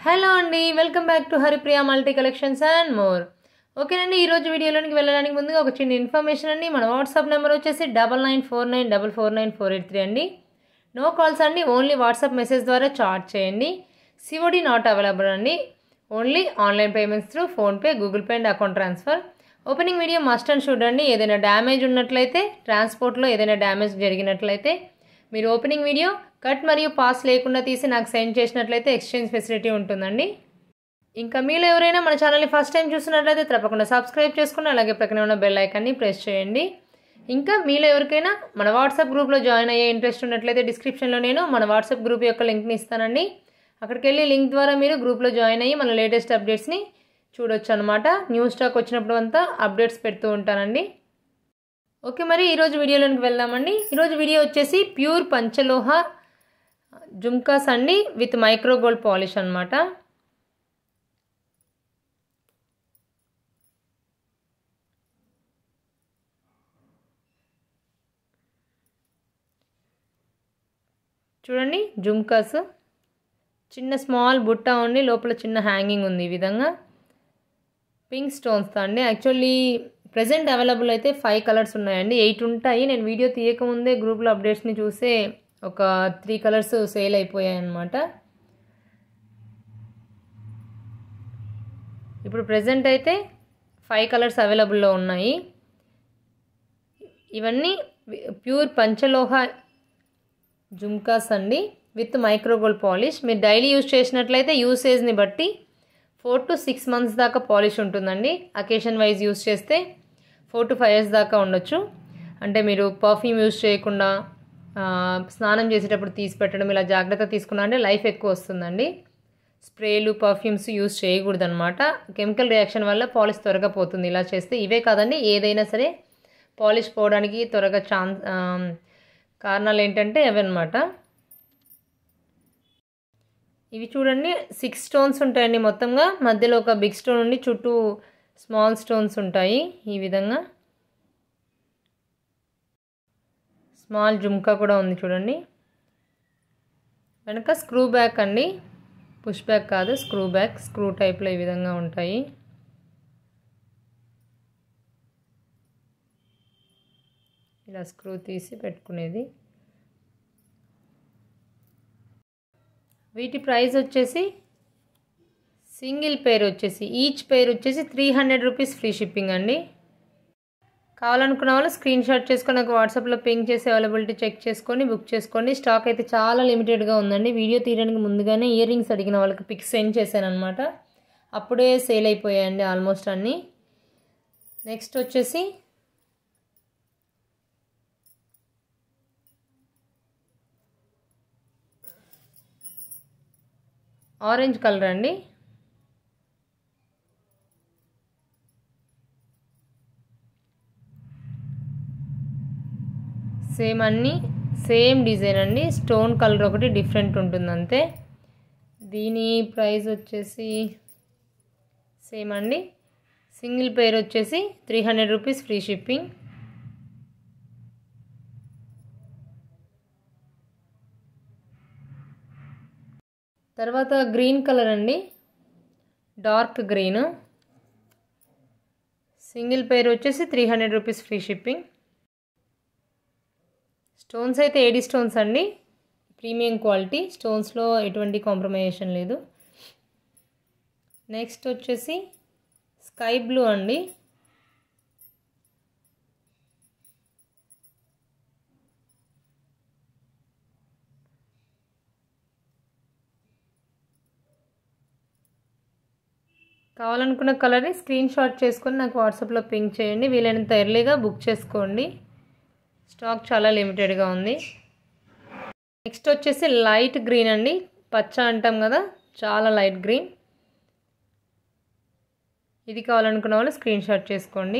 hello అండి welcome back to Haripriya multi collections and more ఓకేనండి ఈరోజు వీడియోలోనికి వెళ్ళడానికి ముందుగా ఒక చిన్న ఇన్ఫర్మేషన్ అండి మన వాట్సాప్ నెంబర్ వచ్చేసి double nine four nine double four nine four eight three అండి నో కాల్స్ అండి ఓన్లీ వాట్సాప్ మెసేజ్ ద్వారా చార్ట్ చేయండి సిఓడి నాట్ అవైలబుల్ అండి only online payments through PhonePe Google Pay and account transfer opening video must and should అండి ఏదైనా damage ఉన్నట్లయితే ట్రాన్స్పోర్ట్లో ఏదైనా డ్యామేజ్ జరిగినట్లయితే మీరు ఓపెనింగ్ వీడియో కట్ మరియు పాస్ లేకుండా తీసి నాకు సెండ్ చేసినట్లయితే ఎక్స్చేంజ్ ఫెసిలిటీ ఉంటుందండి ఇంకా మీలో ఎవరైనా మన ఛానల్ని ఫస్ట్ టైం చూసినట్లయితే తప్పకుండా సబ్స్క్రైబ్ చేసుకుని అలాగే ప్రక్కన ఉన్న బెల్ ఐకాన్ని ప్రెస్ చేయండి ఇంకా మీలో ఎవరికైనా మన వాట్సాప్ గ్రూప్లో జాయిన్ అయ్యే ఇంట్రెస్ట్ ఉన్నట్లయితే డిస్క్రిప్షన్లో నేను మన వాట్సాప్ గ్రూప్ యొక్క లింక్ని ఇస్తానండి అక్కడికి వెళ్ళి లింక్ ద్వారా మీరు గ్రూప్లో జాయిన్ అయ్యి మన లేటెస్ట్ అప్డేట్స్ని చూడొచ్చు అనమాట న్యూ స్టాక్ వచ్చినప్పుడు అంతా అప్డేట్స్ పెడుతూ ఉంటానండి ఓకే మరి ఈరోజు వీడియోలోకి వెళ్దామండి ఈరోజు వీడియో వచ్చేసి ప్యూర్ పంచలోహ జుమ్కాస్ అండి విత్ మైక్రో గోల్డ్ పాలిష్ అనమాట చూడండి జుమ్కాస్ చిన్న స్మాల్ బుట్ట ఉండి లోపల చిన్న హ్యాంగింగ్ ఉంది ఈ విధంగా పింక్ స్టోన్స్తో అండి యాక్చువల్లీ ప్రజెంట్ అవైలబుల్ అయితే ఫైవ్ కలర్స్ ఉన్నాయండి ఎయిట్ ఉంటాయి నేను వీడియో తీయకముందే గ్రూప్లో అప్డేట్స్ని చూసే ఒక త్రీ కలర్స్ సేల్ అయిపోయాయి అన్నమాట ఇప్పుడు ప్రజెంట్ అయితే ఫైవ్ కలర్స్ అవైలబుల్లో ఉన్నాయి ఇవన్నీ ప్యూర్ పంచలోహ జుమ్కాస్ అండి విత్ మైక్రోగోల్డ్ పాలిష్ మీరు డైలీ యూజ్ చేసినట్లయితే యూసేజ్ని బట్టి ఫోర్ టు సిక్స్ మంత్స్ దాకా పాలిష్ ఉంటుందండి అకేషన్ వైజ్ యూస్ చేస్తే ఫోర్ టు ఫైవ్ ఇయర్స్ దాకా ఉండొచ్చు అంటే మీరు పర్ఫ్యూమ్ యూజ్ చేయకుండా స్నానం చేసేటప్పుడు తీసి పెట్టడం ఇలా జాగ్రత్త తీసుకున్నా అంటే లైఫ్ ఎక్కువ వస్తుందండి స్ప్రేలు పర్ఫ్యూమ్స్ యూజ్ చేయకూడదు అనమాట కెమికల్ రియాక్షన్ వల్ల పాలిష్ త్వరగా పోతుంది ఇలా చేస్తే ఇవే కాదండి ఏదైనా సరే పాలిష్ పోవడానికి త్వరగా ఛాన్స్ కారణాలు ఏంటంటే అవన్నమాట ఇవి చూడండి సిక్స్ స్టోన్స్ ఉంటాయండి మొత్తంగా మధ్యలో ఒక బిగ్ స్టోన్ ఉండి చుట్టూ స్మాల్ స్టోన్స్ ఉంటాయి ఈ విధంగా స్మాల్ జుమ్కా కూడా ఉంది చూడండి వెనక స్క్రూ బ్యాక్ అండి పుష్ బ్యాక్ కాదు స్క్రూ బ్యాక్ స్క్రూ టైప్లో ఈ విధంగా ఉంటాయి ఇలా స్క్రూ తీసి పెట్టుకునేది వీటి ప్రైస్ వచ్చేసి సింగిల్ పేర్ వచ్చేసి ఈచ్ పేర్ వచ్చేసి three hundred rupees free shipping అండి కావాలనుకున్న వాళ్ళు స్క్రీన్ షాట్ చేసుకొని నాకు వాట్సాప్లో పింక్ చేసి అవైలబిలిటీ చెక్ చేసుకొని బుక్ చేసుకోండి స్టాక్ అయితే చాలా లిమిటెడ్గా ఉందండి వీడియో తీయడానికి ముందుగానే ఇయర్ రింగ్స్ అడిగిన వాళ్ళకి పిక్స్ సెండ్ చేశాను అనమాట అప్పుడే సేల్ అయిపోయాయండి ఆల్మోస్ట్ అన్నీ నెక్స్ట్ వచ్చేసి ఆరెంజ్ కలర్ అండి సేమ్ అన్నీ సేమ్ డిజైన్ అండి స్టోన్ కలర్ ఒకటి డిఫరెంట్ ఉంటుంది అంతే దీని ప్రైస్ వచ్చేసి సేమ్ అండి సింగిల్ పేర్ వచ్చేసి three hundred rupees free shipping తర్వాత గ్రీన్ కలర్ అండి డార్క్ గ్రీన్ సింగిల్ పేర్ వచ్చేసి three hundred rupees free shipping stones అయితే ఏడి స్టోన్స్ అండి ప్రీమియం క్వాలిటీ స్టోన్స్లో ఎటువంటి కాంప్రమైజేషన్ లేదు నెక్స్ట్ వచ్చేసి స్కై బ్లూ అండి కావాలనుకున్న కలర్ని స్క్రీన్ షాట్ చేసుకొని నాకు వాట్సాప్లో పింక్ చేయండి వీలైనంత ఎర్లీగా బుక్ చేసుకోండి స్టాక్ చాలా లిమిటెడ్గా ఉంది నెక్స్ట్ వచ్చేసి లైట్ గ్రీన్ అండి పచ్చ అంటాం కదా చాలా లైట్ గ్రీన్ ఇది కావాలనుకున్న వాళ్ళు స్క్రీన్ షాట్ చేసుకోండి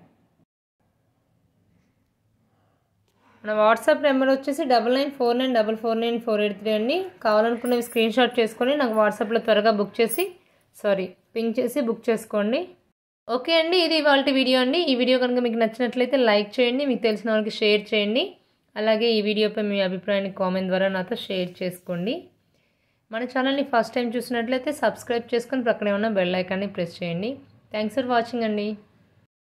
మన వాట్సాప్ నెంబర్ వచ్చేసి double nine four nine double four nine four eight three అండి కావాలనుకున్నవి స్క్రీన్ షాట్ చేసుకొని నాకు వాట్సాప్లో త్వరగా బుక్ చేసి సారీ పింక్ చేసి బుక్ చేసుకోండి ఓకే అండి ఇది ఇవాళ వీడియో అండి ఈ వీడియో కనుక మీకు నచ్చినట్లయితే లైక్ చేయండి మీకు తెలిసిన వాళ్ళకి షేర్ చేయండి అలాగే ఈ వీడియోపై మీ అభిప్రాయాన్ని కామెంట్ ద్వారా నాతో షేర్ చేసుకోండి మన ఛానల్ని ఫస్ట్ టైం చూసినట్లయితే సబ్స్క్రైబ్ చేసుకొని ప్రక్కనే ఉన్న బెల్ ఐకాన్ని ప్రెస్ చేయండి థ్యాంక్స్ ఫర్ వాచింగ్ అండి